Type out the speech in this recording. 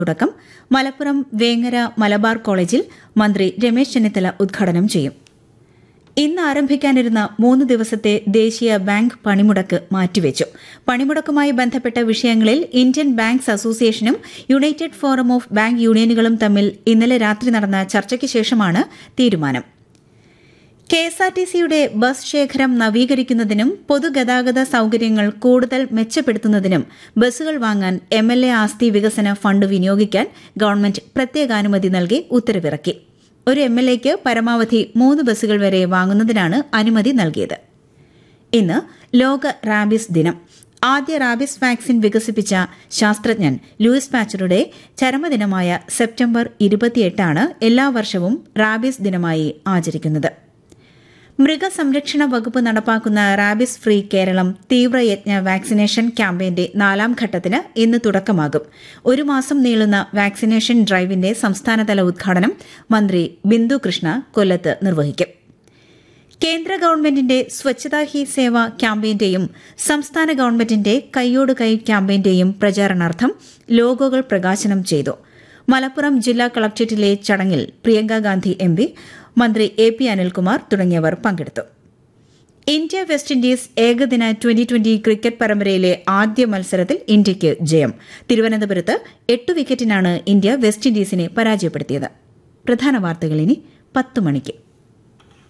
തുടക്കം മലപ്പുറം വേങ്ങര മലബാർ കോളേജിൽ മന്ത്രി രമേശ് ചെന്നിത്തല ഉദ്ഘാടനം ചെയ്യും ഇന്ന് ആരംഭിക്കാനിരുന്ന മൂന്ന് ദിവസത്തെ ദേശീയ ബാങ്ക് പണിമുടക്ക് മാറ്റിവെച്ചു പണിമുടക്കുമായി ബന്ധപ്പെട്ട വിഷയങ്ങളിൽ ഇന്ത്യൻ ബാങ്ക്സ് അസോസിയേഷനും യുണൈറ്റഡ് ഫോറം ഓഫ് ബാങ്ക് യൂണിയനുകളും തമ്മിൽ ഇന്നലെ രാത്രി നടന്ന ചർച്ചയ്ക്ക് ശേഷമാണ് തീരുമാനം കെ എസ് ആർ ടി സിയുടെ ബസ് ശേഖരം നവീകരിക്കുന്നതിനും പൊതുഗതാഗത സൌകര്യങ്ങൾ കൂടുതൽ മെച്ചപ്പെടുത്തുന്നതിനും ബസ്സുകൾ വാങ്ങാൻ എം എൽ എ ആസ്തി വികസന ഫണ്ട് വിനിയോഗിക്കാൻ ഗവൺമെന്റ് പ്രത്യേകാനുമതി നൽകി ഉത്തരവിറക്കി ഒരു എം എൽ എക്ക് പരമാവധി മൂന്ന് ബസ്സുകൾ വരെ വാങ്ങുന്നതിനാണ് അനുമതി നൽകിയത് ഇന്ന് ലോക റാബിസ് ദിനം ആദ്യ റാബിസ് വാക്സിൻ വികസിപ്പിച്ച ശാസ്ത്രജ്ഞൻ ലൂയിസ് പാച്ചറുടെ ചരമദിനമായ സെപ്റ്റംബർ ഇരുപത്തിയെട്ടാണ് എല്ലാ വർഷവും റാബിസ് ദിനമായി ആചരിക്കുന്നത് മൃഗസംരക്ഷണ വകുപ്പ് നടപ്പാക്കുന്ന റാബിസ് ഫ്രീ കേരളം തീവ്രയജ്ഞ വാക്സിനേഷൻ ക്യാമ്പയിന്റെ നാലാം ഘട്ടത്തിന് ഇന്ന് തുടക്കമാകും ഒരു മാസം നീളുന്ന വാക്സിനേഷൻ ഡ്രൈവിന്റെ സംസ്ഥാനതല ഉദ്ഘാടനം മന്ത്രി ബിന്ദു കൃഷ്ണ കൊല്ലത്ത് നിർവഹിക്കും കേന്ദ്ര ഗവൺമെന്റിന്റെ സ്വച്ഛതാ ഹി സേവ ക്യാമ്പയിന്റെയും സംസ്ഥാന ഗവൺമെന്റിന്റെ കൈയോട് കൈ ക്യാമ്പയിന്റെയും പ്രചാരണാർത്ഥം ലോഗോകൾ പ്രകാശനം ചെയ്തു മലപ്പുറം ജില്ലാ കളക്ടറേറ്റിലെ ചടങ്ങിൽ പ്രിയങ്ക ഗാന്ധി എം പി മന്ത്രി എ പി അനിൽകുമാർ തുടങ്ങിയവർ പങ്കെടുത്തു ഇന്ത്യ വെസ്റ്റ് ഇൻഡീസ് ഏകദിന ട്വന്റി ട്വന്റി ക്രിക്കറ്റ് പരമ്പരയിലെ ആദ്യ മത്സരത്തിൽ ഇന്ത്യയ്ക്ക് ജയം തിരുവനന്തപുരത്ത് എട്ട് വിക്കറ്റിനാണ് ഇന്ത്യ വെസ്റ്റ് ഇൻഡീസിനെ പരാജയപ്പെടുത്തിയത് പ്രധാന വാർത്തകൾ ഇനി പത്ത് മണിക്ക്